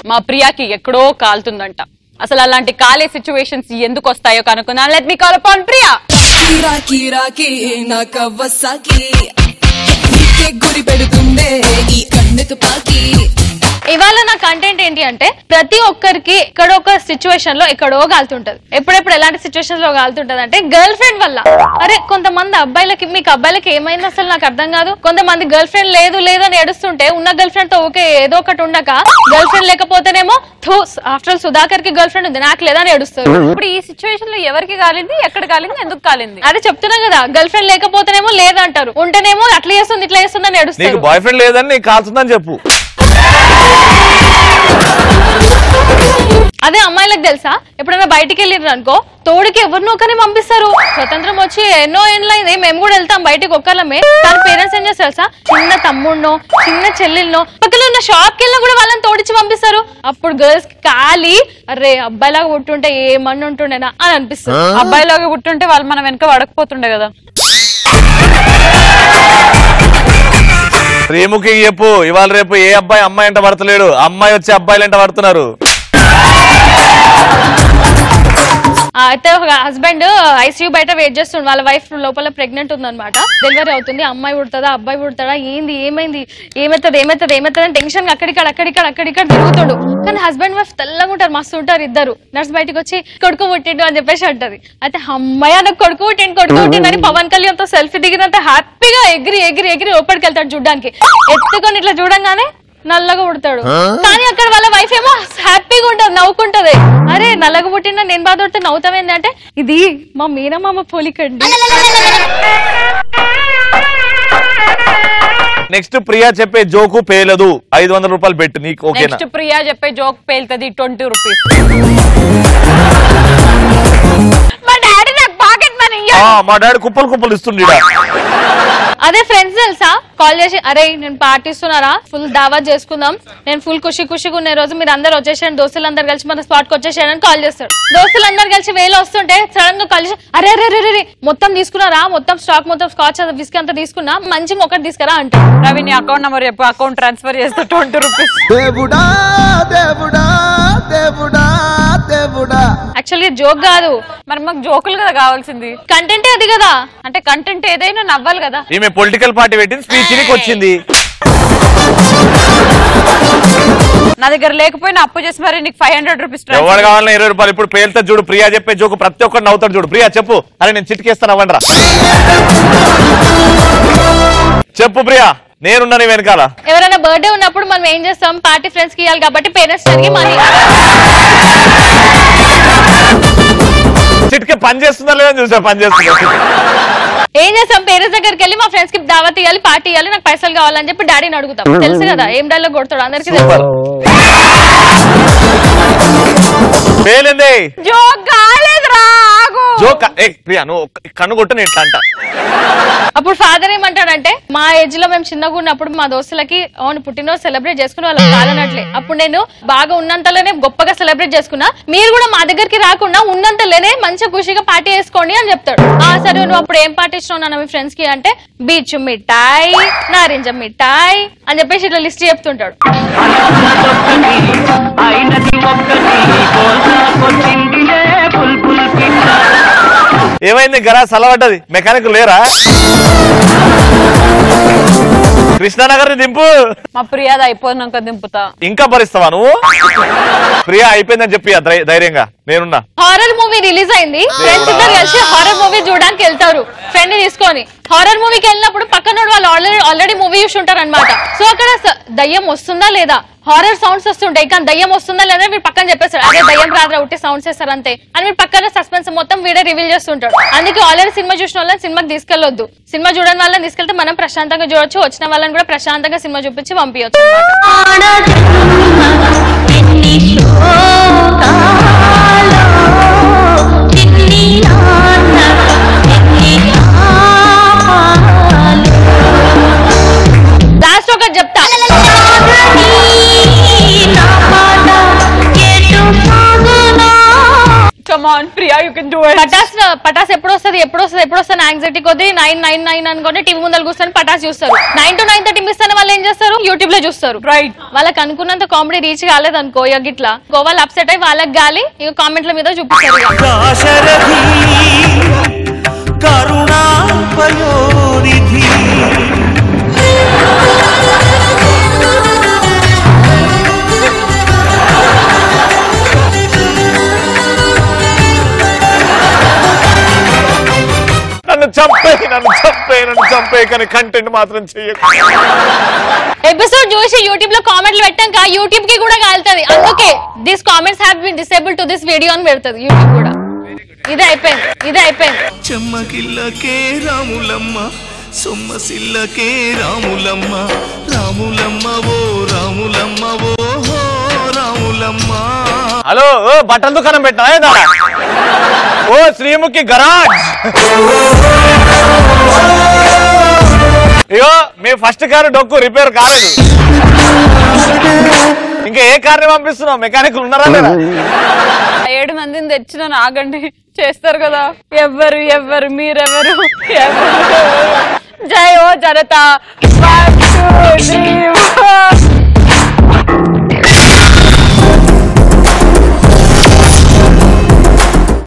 మా ప్రియాకి ఎక్కడో కాలుతుందంట అసలు అలాంటి కాలే సిచ్యువేషన్స్ ఎందుకు వస్తాయో కనుక్కుందాం let me call upon Priya కిరాకి రాకి నా కవ్వసాకి నీకే గురి పెడుతుందే ఈ కన్ను తుపాకి ఇవాళ నా కంటెంట్ ఏంటి అంటే ప్రతి ఒక్కరికి ఎక్కడో ఒక సిచ్యువేషన్ లో ఎక్కడో కాలుతుంటది ఎప్పుడెప్పుడు ఎలాంటి సిచ్యువేషన్ లో కాలుతుంటది అంటే గర్ల్ ఫ్రెండ్ వల్ల అరే కొంతమంది అబ్బాయిలకి మీకు అబ్బాయిలకి ఏమైంది అసలు నాకు అర్థం కాదు కొంతమంది గర్ల్ ఫ్రెండ్ లేదు లేదు అని ఏడుస్తుంటే ఉన్న గర్ల్ ఫ్రెండ్ తో ఓకే ఏదో ఒకటి ఉండక గర్ల్ ఫ్రెండ్ లేకపోతేనేమో థూ ఆఫ్టర్ సుధాకర్ కి గర్ల్ ఫ్రెండ్ ఉంది నాకు లేదని ఏడుస్తారు ఇప్పుడు ఈ సిచ్యువేషన్ లో ఎవరికి కాలింది ఎక్కడ కాలింది ఎందుకు కాలింది అదే చెప్తున్నా కదా గర్ల్ ఫ్రెండ్ లేకపోతేనేమో లేదంటారు ఉంటేనేమో అట్లా చేస్తుంది ఇట్లా చేస్తుంది అని నీకు ఏడుస్తారు బాయ్ ఫ్రెండ్ లేదని నీకు కాల్తుందని చెప్పు అదే అమ్మాయిలకు తెలుసా ఎప్పుడైనా బయటికి వెళ్ళిర్రు అనుకో తోడుకి ఎవరినో ఒకరిని పంపిస్తారు స్వతంత్రం వచ్చి ఎన్నో ఏండ్లైంది మేము కూడా వెళ్తాం బయటికి ఒక్కళ్ళమే కానీ పేరెంట్స్ ఏం చేస్తారు తెలుసా చిన్న తమ్ముడినో చిన్న చెల్లెల్నో పక్కన ఉన్న షాప్ కి వెళ్ళినా కూడా వాళ్ళని తోడిచ్చి పంపిస్తారు అప్పుడు గర్ల్స్ కి ఖాళీ అరే అబ్బాయిలాగా పుట్టుంటే ఏమన్నా ఉంటుండేనా అని అనిపిస్తుంది అబ్బాయిలాగా పుట్టుంటే వాళ్ళు మనం వెనక పడకపోతుండే కదా ప్రేముకి చెప్పు ఇవాళ రేపు ఏ అబ్బాయి అమ్మాయి ఎంట పడతలేడు అమ్మాయి వచ్చి అబ్బాయిలు ఎంట పడుతున్నారు ఆ, అయితే ఒక హస్బెండ్ ఐసీయూ బయట వెయిట్ చేస్తుండు వాళ్ళ వైఫ్ లోపల ప్రెగ్నెంట్ ఉందన్నమాట డెలివరీ అవుతుంది అమ్మాయి పుడతాదా అబ్బాయి పుడతాడా ఏంది ఏమైంది ఏమవుతుంది ఏమవుతుంది ఏమవుతుంది అని టెన్షన్ అక్కడిక్కడ అక్కడిక్కడ అక్కడిక్కడ తిరుగుతాడు కానీ హస్బెండ్ వైఫ్ తెల్లగా ఉంటారు మస్తు ఉంటారు ఇద్దరు నర్స్ బయటకు వచ్చి కొడుకు పుట్టిండు అని చెప్పేసి అంటది అయితే అమ్మాయి నాకు కొడుకు పుట్టిండు కొడుకు పుట్టిండు అని పవన్ కళ్యాణ్ తో సెల్ఫీ దిగినంత హ్యాపీగా ఎగిరి ఎగిరి ఎగిరి లోపలికి వెళ్తాడు చూడడానికి ఎత్తుకొని ఇట్లా చూడంగానే నల్లగా పుడతాడు కానీ అక్కడ వాళ్ళ వైఫ్ ఏమో హ్యాపీగా ఉంటది నవ్వుకుంటది అరే నల్లగా పుట్టిన నేను బాధపడితే నవ్వుతామేంది అంటే ఇది మా మీనమామ పోలికండి నెక్స్ట్ ప్రియా చెప్పే జోకు పేలదు ఐదు వందల రూపాయలు పెట్టు నీకు ఓకేనా నెక్స్ట్ ప్రియా చెప్పే జోక్ పేలుతుంది ట్వంటీ రూపీస్ మా డాడీ నాకు పాకెట్ మనీ ఆ, మా డాడీ కుప్పలు కుప్పలు ఇస్తుండే అదే ఫ్రెండ్స్ తెలుసా కాల్ చేసి అరే నేను పార్టీస్తున్నారా ఫుల్ దావా చేసుకుందాం నేను ఫుల్ ఖుషి ఖుషిగా ఉన్న రోజు మీరు అందరు వచ్చేసాను దోస్తులు అందరు కలిసి మన స్పాట్ కి వచ్చేసాను కాల్ చేస్తాడు దోస్తులు అందరు కలిసి వేలు వస్తుంటే సడన్ గా కాల్ చేసి అరే అరే అరే అరే మొత్తం తీసుకున్నారా మొత్తం స్టాక్ మొత్తం స్కాచ్ విస్కీ అంతా తీసుకున్నా మంచి ఒకటి తీసుకురా అంట రవి నీ అకౌంట్ నెంబర్ చెప్పు అకౌంట్ ట్రాన్స్ఫర్ చేస్తే ట్వంటీ రూపీస్ దేవుడా దేవుడా దేవుడా దేవుడా యాక్చువల్లీ జోక్ కాదు మరి మాకు జోకులు కదా కావాల్సింది కంటెంటే అది కదా అంటే కంటెంట్ ఏదైనా నవ్వాలి కదా ఈమె పొలిటికల్ పార్టీ పెట్టింది స్పీచ్ నీకు వచ్చింది నా దగ్గర లేకపోయినా అప్పు చేసి మరి నీకు ఫైవ్ హండ్రెడ్ రూపీస్ ఎవరు కావాలన్నా ఇరవై రూపాయలు ఇప్పుడు పేలుతా చూడు ప్రియా చెప్పే జోకు ప్రతి ఒక్కరు నవ్వుతాడు చూడు ప్రియా చెప్పు అరే నేను చిటికేస్తాను అవ్వండి చెప్పు ప్రియా నేనున్నా నీ వెనకాల ఎవరైనా బర్త్డే ఉన్నప్పుడు మనం ఏం చేస్తాం పార్టీ ఫ్రెండ్స్ కి ఇవ్వాలి కాబట్టి పేరెంట్స్ జరిగి మనీ చిటికే పని చేస్తుందా లేదా చూసా పని చేస్తుందా ఏం చేస్తాం పేరెంట్స్ దగ్గరికి వెళ్ళి మా ఫ్రెండ్స్ కి దావత్ ఇవ్వాలి పార్టీ ఇవ్వాలి నాకు పైసలు కావాలని చెప్పి డాడీని అడుగుతాం తెలుసు కదా ఏం డైలాగ్ కొడతాడు అందరికి సూపర్ పేలింది జోక్ కాలేదురా ఆగు జోక్ ఏ ప్రియా నువ్వు ఒక్క- కన్ను కొట్టు నేను ఇట్లా అంట అప్పుడు ఫాదర్ ఏమంటాడంటే మా ఏజ్ లో మేము చిన్నగా ఉన్నప్పుడు మా దోస్తులకి అవును పుట్టినరోజు సెలబ్రేట్ చేసుకుని వాళ్ళకి కాదనట్లే అప్పుడు నేను బాగా ఉన్నంతలోనే గొప్పగా సెలబ్రేట్ చేసుకున్నా మీరు కూడా మా దగ్గరికి రాకుండా ఉన్నంతలోనే మంచిగా ఖుషిగా పార్టీ చేసుకోండి అని చెప్తాడు ఆ సరే నువ్వు అప్పుడు ఏం పార్టీ ఇచ్చినావు నాన్న మీ ఫ్రెండ్స్ కి అంటే బీచ్ మిఠాయి నారింజ మిఠాయి అని చెప్పేసి ఇట్లా లిస్ట్ చెప్తుంటాడు అయినది ఒక్కటి కోల్కొచ్చిందిలే బుల్బుల్ పిల్ల ఏమైంది గరా సలవడ్డది మెకానిక్ లేరా కృష్ణానగర్ ని దింపు మా ప్రియాది అయిపోయినాక దింపుతా ఇంకా భరిస్తావా నువ్వు ప్రియా అయిపోయిందని చెప్పి ధై- ధైర్యంగా నేనున్నా హారర్ మూవీ రిలీజ్ అయింది ఫ్రెండ్స్ ఇద్దరు కలిసి హారర్ మూవీ చూడడానికి వెళ్తారు ఫ్రెండ్ తీసుకొని హారర్ మూవీకి వెళ్ళినప్పుడు పక్కన వాళ్ళు ఆల్రెడీ ఆల్రెడీ మూవీ చూసి ఉంటారు అనమాట సో అక్కడ స- దయ్యం వస్తుందా లేదా హారర్ సౌండ్స్ వస్తుంటాయి కానీ దయ్యం వస్తుందా లేదా మీరు పక్కన చెప్పేస్తారు అదే దయ్యం రాత్రి ఒకటి సౌండ్స్ చేస్తారు అంతే అని మీరు పక్కన సస్పెన్స్ మొత్తం వీడే రివీల్ చేస్తుంటాడు అందుకే ఆల్రెడీ సినిమా చూసిన వాళ్ళని సినిమాకి తీసుకెళ్లొద్దు సినిమా చూడని వాళ్ళని తీసుకెళ్తే మనం ప్రశాంతంగా చూడొచ్చు వచ్చిన వాళ్ళని కూడా ప్రశాంతంగా సినిమా చూపించి పంపించచ్చు ఎన్ని శోకాలో చిన్ని నాన్న ఎన్ని ఆపాలు లాస్ట్ ఒకటి చెప్తా నా మాట ఎటు సాగునో come on Priya you can do it Patas Patas ఎప్పుడు వస్తుంది ఎప్పుడు వస్తుంది ఎప్పుడు వస్తుంది యాంగ్జైటీ కొద్ది నైన్ నైన్ నైన్ అనుకుంటే టీవీ ముందర కూర్చొని పటాస్ చూస్తారు nine to nine thirty miss అయిన వాళ్ళు ఏం చేస్తారు యూట్యూబ్ లో చూస్తారు రైట్ వాళ్ళకి అనుకున్నంత కామెడీ రీచ్ కాలేదు అనుకో ఇక గిట్లా ఇంకో వాళ్ళు అప్సెట్ అయ్యి వాళ్ళకి గాలి ఇక కామెంట్ల మీద చూపిస్తారు ఇక. దాశరథి కరుణాపయోనిధి నన్ను చంపే నన్ను చంపే నన్ను చంపే కానీ కంటెంట్ మాత్రం చెయ్యకు ఎపిసోడ్ చూసి యూట్యూబ్ లో కామెంట్లు పెట్టాక యూట్యూబ్ కి కూడా కాలుతుంది అందుకే this comments have been disable to this video అని పెడుతుంది యూట్యూబ్ కూడా ఇది అయిపోయింది ఇది అయిపోయింది చెమ్మకిల్లకే రాములమ్మ సొమ్మసిల్లకే రాములమ్మ రాములమ్మ ఓ రాములమ్మ ఓ హో రాములమ్మ హలో ఓ బట్టల దుకాణం పెట్టినా ఏందా ఓ శ్రీముఖి గరాజ్ ఇగో మీ ఫస్ట్ కారు డొక్కు రిపేర్ కాలేదు ఇంకా ఏ కార్ని పంపిస్తున్నావు మెకానిక్ ఉన్నారా లేదా ఏడు మందిని తెచ్చినాను ఆగండి చేస్తారు కదా ఎవ్వరు ఎవ్వరు మీరెవరు ఎవరు? జై ఓ Janata One, two, three, four.